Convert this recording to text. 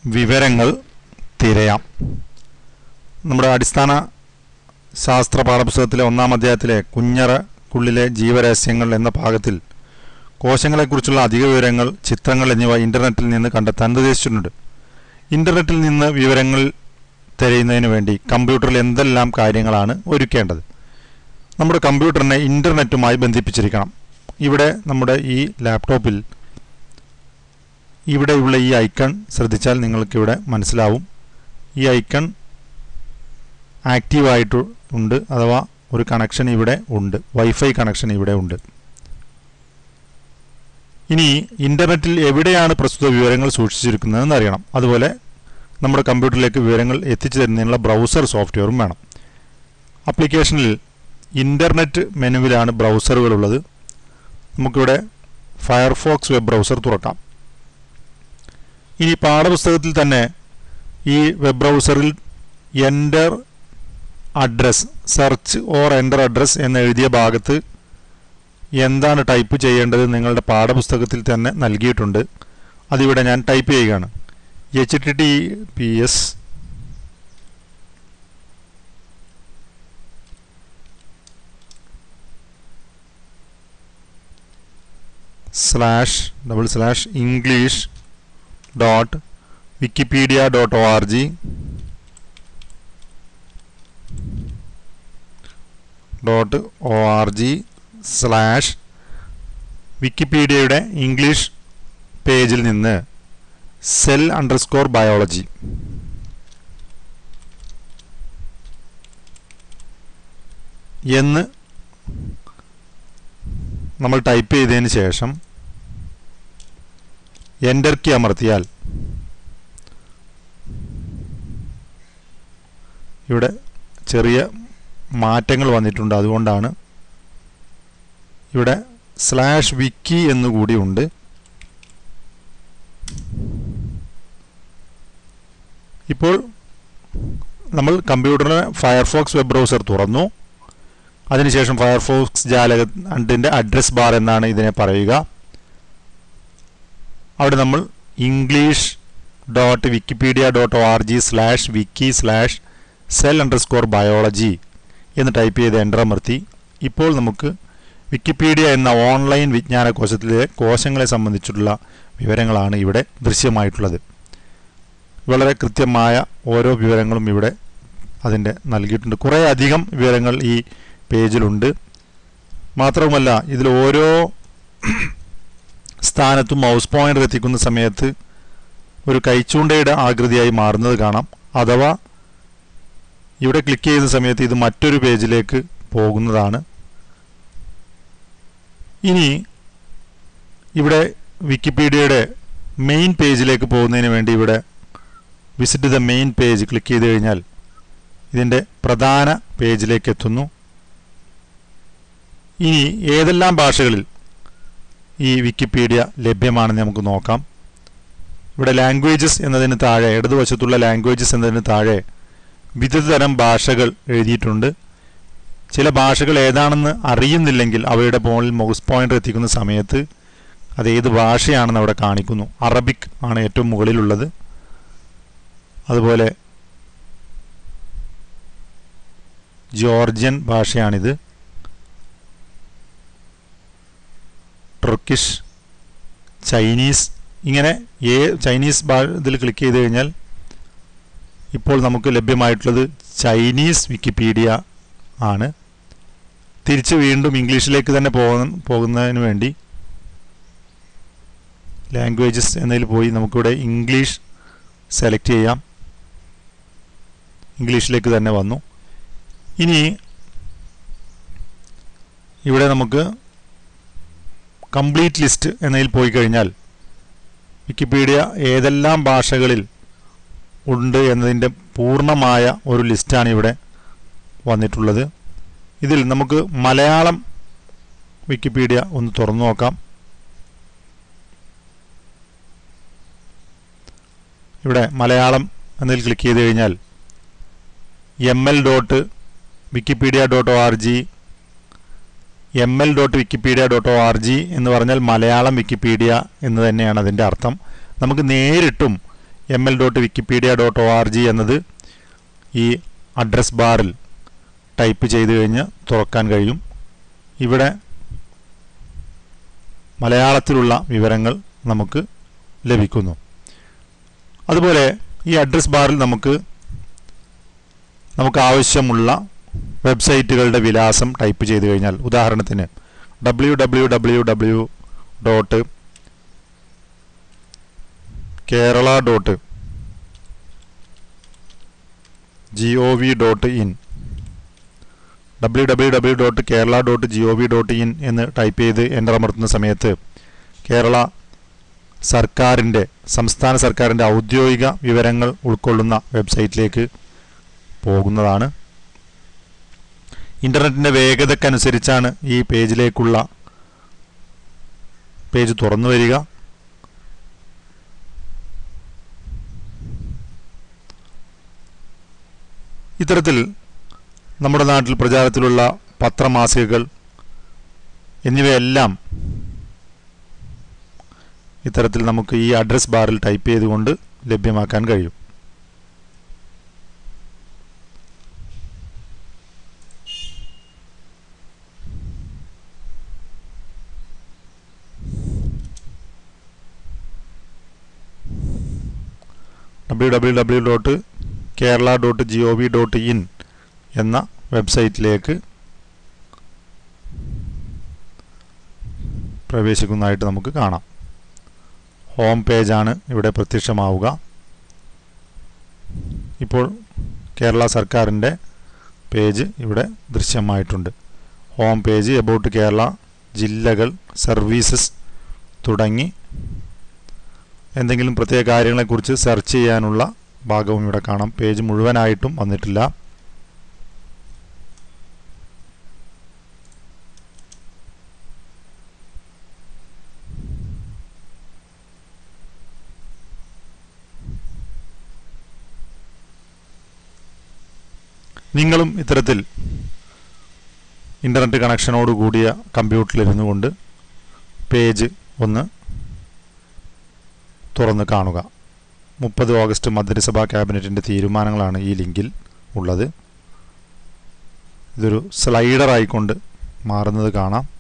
വിവരങ്ങൾ തിരയാം നമ്മുടെ അടിസ്ഥാന ശാസ്ത്ര പാഠപുസ്തകത്തിലെ ഒന്നാം അധ്യായത്തിലെ കുഞ്ഞറക്കുള്ളിലെ ജീവരഹസ്യങ്ങൾ എന്ന ഭാഗത്തിൽ കോശങ്ങളെക്കുറിച്ചുള്ള അധിക വിവരങ്ങൾ ചിത്രങ്ങൾ എന്നിവ ഇൻ്റർനെറ്റിൽ നിന്ന് കണ്ടെത്താൻ നിർദ്ദേശിച്ചിട്ടുണ്ട് ഇൻ്റർനെറ്റിൽ നിന്ന് വിവരങ്ങൾ തിരയുന്നതിന് വേണ്ടി കമ്പ്യൂട്ടറിൽ എന്തെല്ലാം കാര്യങ്ങളാണ് ഒരുക്കേണ്ടത് നമ്മുടെ കമ്പ്യൂട്ടറിനെ ഇൻ്റർനെറ്റുമായി ബന്ധിപ്പിച്ചിരിക്കണം ഇവിടെ നമ്മുടെ ഈ ലാപ്ടോപ്പിൽ ഇവിടെയുള്ള ഈ ഐക്കൺ ശ്രദ്ധിച്ചാൽ നിങ്ങൾക്കിവിടെ മനസ്സിലാവും ഈ ഐക്കൺ ആക്റ്റീവായിട്ട് ഉണ്ട് അഥവാ ഒരു കണക്ഷൻ ഇവിടെ ഉണ്ട് വൈഫൈ കണക്ഷൻ ഇവിടെ ഉണ്ട് ഇനി ഇൻ്റർനെറ്റിൽ എവിടെയാണ് പ്രസ്തുത വിവരങ്ങൾ സൂക്ഷിച്ചിരിക്കുന്നതെന്ന് അറിയണം അതുപോലെ നമ്മുടെ കമ്പ്യൂട്ടറിലേക്ക് വിവരങ്ങൾ എത്തിച്ചു തരുന്നതിനുള്ള ബ്രൗസർ സോഫ്റ്റ്വെയറും വേണം ആപ്ലിക്കേഷനിൽ ഇൻ്റർനെറ്റ് മെനുവിലാണ് ബ്രൗസറുകളുള്ളത് നമുക്കിവിടെ ഫയർഫോക്സ് വെബ് ബ്രൗസർ തുറക്കാം ഇനി പാഠപുസ്തകത്തിൽ തന്നെ ഈ വെബ് ബ്രൗസറിൽ enter address search or enter address എന്ന് എഴുതിയ ഭാഗത്ത് എന്താണ് ടൈപ്പ് ചെയ്യേണ്ടത് നിങ്ങളുടെ പാഠപുസ്തകത്തിൽ തന്നെ നൽകിയിട്ടുണ്ട് അതിവിടെ ഞാൻ ടൈപ്പ് ചെയ്യുകയാണ് H T T P S slash double slash English dot Wikipedia dot O R G dot O R G slash വിക്കിപീഡിയയുടെ ഇംഗ്ലീഷ് പേജിൽ നിന്ന് സെൽ അണ്ടർസ്കോർ ബയോളജി എന്ന് നമ്മൾ ടൈപ്പ് ചെയ്തതിന് ശേഷം എൻ്റർ കീ അമർത്തിയാൽ ഇവിടെ ചെറിയ മാറ്റങ്ങൾ വന്നിട്ടുണ്ട് അതുകൊണ്ടാണ് ഇവിടെ സ്ലാഷ് വിക്കി എന്നുകൂടി ഉണ്ട് ഇപ്പോൾ നമ്മൾ കമ്പ്യൂട്ടറിന് ഫയർഫോക്സ് വെബ് ബ്രൗസർ തുറന്നു അതിനുശേഷം ഫയർഫോക്സ് ജാലകത്തിൻ്റെ അഡ്രസ് ബാർ എന്നാണ് ഇതിനെ പറയുക അവിടെ നമ്മൾ English dot Wikipedia dot O R G slash wiki slash cell underscore biology എന്ന് ടൈപ്പ് ചെയ്ത് എൻ്റർ അമർത്തി ഇപ്പോൾ നമുക്ക് വിക്കിപീഡിയ എന്ന ഓൺലൈൻ വിജ്ഞാന കോശത്തിലെ കോശങ്ങളെ സംബന്ധിച്ചിട്ടുള്ള വിവരങ്ങളാണ് ഇവിടെ ദൃശ്യമായിട്ടുള്ളത് വളരെ കൃത്യമായ ഓരോ വിവരങ്ങളും ഇവിടെ അതിൻ്റെ നൽകിയിട്ടുണ്ട് കുറേ അധികം വിവരങ്ങൾ ഈ പേജിലുണ്ട് മാത്രവുമല്ല ഇതിൽ ഓരോ സ്ഥാനത്തും മൗസ് പോയിന്റർ എത്തിക്കുന്ന സമയത്ത് ഒരു കൈച്ചൂണ്ടയുടെ ആകൃതിയായി മാറുന്നത് കാണാം അഥവാ ഇവിടെ ക്ലിക്ക് ചെയ്യുന്ന സമയത്ത് ഇത് മറ്റൊരു പേജിലേക്ക് പോകുന്നതാണ് ഇനി ഇവിടെ വിക്കിപീഡിയയുടെ മെയിൻ പേജിലേക്ക് പോകുന്നതിന് വേണ്ടി ഇവിടെ visit the main page click ചെയ്ത് കഴിഞ്ഞാൽ ഇതിൻ്റെ പ്രധാന പേജിലേക്ക് എത്തുന്നു ഇനി ഏതെല്ലാം ഭാഷകളിൽ ഈ വിക്കിപീഡിയ ലഭ്യമാണെന്ന് നമുക്ക് നോക്കാം ഇവിടെ ലാംഗ്വേജസ് എന്നതിന് താഴെ ഇടതുവശത്തുള്ള ലാംഗ്വേജസ് എന്നതിന് താഴെ വിവിധ തരം ഭാഷകൾ എഴുതിയിട്ടുണ്ട് ചില ഭാഷകൾ ഏതാണെന്ന് അറിയുന്നില്ലെങ്കിൽ അവയുടെ മുകളിൽ മൗസ് പോയിന്റർ എത്തിക്കുന്ന സമയത്ത് അത് ഏത് ഭാഷയാണെന്ന് അവിടെ കാണിക്കുന്നു അറബിക് ആണ് ഏറ്റവും മുകളിലുള്ളത് അതുപോലെ ജോർജിയൻ ഭാഷയാണിത് ടർക്കിഷ് ചൈനീസ് ഇങ്ങനെ ഏ ചൈനീസ് ഭാ ഇതിൽ ക്ലിക്ക് ചെയ്ത് കഴിഞ്ഞാൽ ഇപ്പോൾ നമുക്ക് ലഭ്യമായിട്ടുള്ളത് ചൈനീസ് വിക്കിപീഡിയ ആണ് തിരിച്ച് വീണ്ടും ഇംഗ്ലീഷിലേക്ക് തന്നെ പോകുന്ന പോകുന്നതിന് വേണ്ടി ലാംഗ്വേജസ് എന്നതിൽ പോയി നമുക്കിവിടെ ഇംഗ്ലീഷ് സെലക്ട് ചെയ്യാം ഇംഗ്ലീഷിലേക്ക് തന്നെ വന്നു ഇനി ഇവിടെ നമുക്ക് കംപ്ലീറ്റ് ലിസ്റ്റ് എന്നതിൽ പോയി കഴിഞ്ഞാൽ വിക്കിപീഡിയ ഏതെല്ലാം ഭാഷകളിൽ ഉണ്ട് എന്നതിൻ്റെ പൂർണ്ണമായ ഒരു ലിസ്റ്റാണ് ഇവിടെ വന്നിട്ടുള്ളത് ഇതിൽ നമുക്ക് മലയാളം വിക്കിപീഡിയ ഒന്ന് തുറന്നു നോക്കാം ഇവിടെ മലയാളം എന്നതിൽ ക്ലിക്ക് ചെയ്ത് കഴിഞ്ഞാൽ M L dot Wikipedia dot O R G M L dot Wikipedia dot O R G എന്ന് പറഞ്ഞാൽ മലയാളം വിക്കിപീഡിയ എന്ന് തന്നെയാണ് അതിൻ്റെ അർത്ഥം നമുക്ക് നേരിട്ടും M L dot Wikipedia dot O R G എന്നത് ഈ അഡ്രസ് ബാറിൽ ടൈപ്പ് ചെയ്ത് കഴിഞ്ഞ് തുറക്കാൻ കഴിയും ഇവിടെ മലയാളത്തിലുള്ള വിവരങ്ങൾ നമുക്ക് ലഭിക്കുന്നു അതുപോലെ ഈ അഡ്രസ് ബാറിൽ നമുക്ക് നമുക്ക് ആവശ്യമുള്ള വെബ്സൈറ്റുകളുടെ വിലാസം ടൈപ്പ് ചെയ്ത് കഴിഞ്ഞാൽ ഉദാഹരണത്തിന് W W W W dot Kerala dot G O V dot in W W W dot Kerala dot G O V dot in എന്ന് ടൈപ്പ് ചെയ്ത് എൻ്റർ അമർത്തുന്ന സമയത്ത് കേരള സർക്കാരിൻ്റെ സംസ്ഥാന സർക്കാരിൻ്റെ ഔദ്യോഗിക വിവരങ്ങൾ ഉൾക്കൊള്ളുന്ന വെബ്സൈറ്റിലേക്ക് പോകുന്നതാണ് ഇൻ്റർനെറ്റിൻ്റെ വേഗതക്കനുസരിച്ചാണ് ഈ പേജിലേക്കുള്ള പേജ് തുറന്നു വരിക ഇത്തരത്തിൽ നമ്മുടെ നാട്ടിൽ പ്രചാരത്തിലുള്ള പത്രമാസികകൾ എന്നിവയെല്ലാം ഇത്തരത്തിൽ നമുക്ക് ഈ അഡ്രസ് ബാറിൽ ടൈപ്പ് ചെയ്തുകൊണ്ട് ലഭ്യമാക്കാൻ കഴിയും W W W dot Kerala dot G O V dot in എന്ന വെബ്സൈറ്റിലേക്ക് പ്രവേശിക്കുന്നതായിട്ട് നമുക്ക് കാണാം ഹോം പേജാണ് ഇവിടെ പ്രത്യക്ഷമാവുക ഇപ്പോൾ കേരള സർക്കാരിൻ്റെ പേജ് ഇവിടെ ദൃശ്യമായിട്ടുണ്ട് ഹോം പേജ് എബൌട്ട് കേരള ജില്ലകൾ സർവീസസ് തുടങ്ങി എന്തെങ്കിലും പ്രത്യേക കാര്യങ്ങളെക്കുറിച്ച് സെർച്ച് ചെയ്യാനുള്ള ഭാഗവും ഇവിടെ കാണാം പേജ് മുഴുവനായിട്ടും വന്നിട്ടില്ല നിങ്ങളും ഇത്തരത്തിൽ ഇൻ്റർനെറ്റ് കണക്ഷനോട് കൂടിയ കമ്പ്യൂട്ടറിലിരുന്നു കൊണ്ട് പേജ് ഒന്ന് തുറന്ന് കാണുക മുപ്പത് ഓഗസ്റ്റ് മന്ത്രിസഭാ ക്യാബിനറ്റിൻ്റെ തീരുമാനങ്ങളാണ് ഈ ലിങ്കിൽ ഉള്ളത് ഇതൊരു സ്ലൈഡർ ആയിക്കൊണ്ട് മാറുന്നത് കാണാം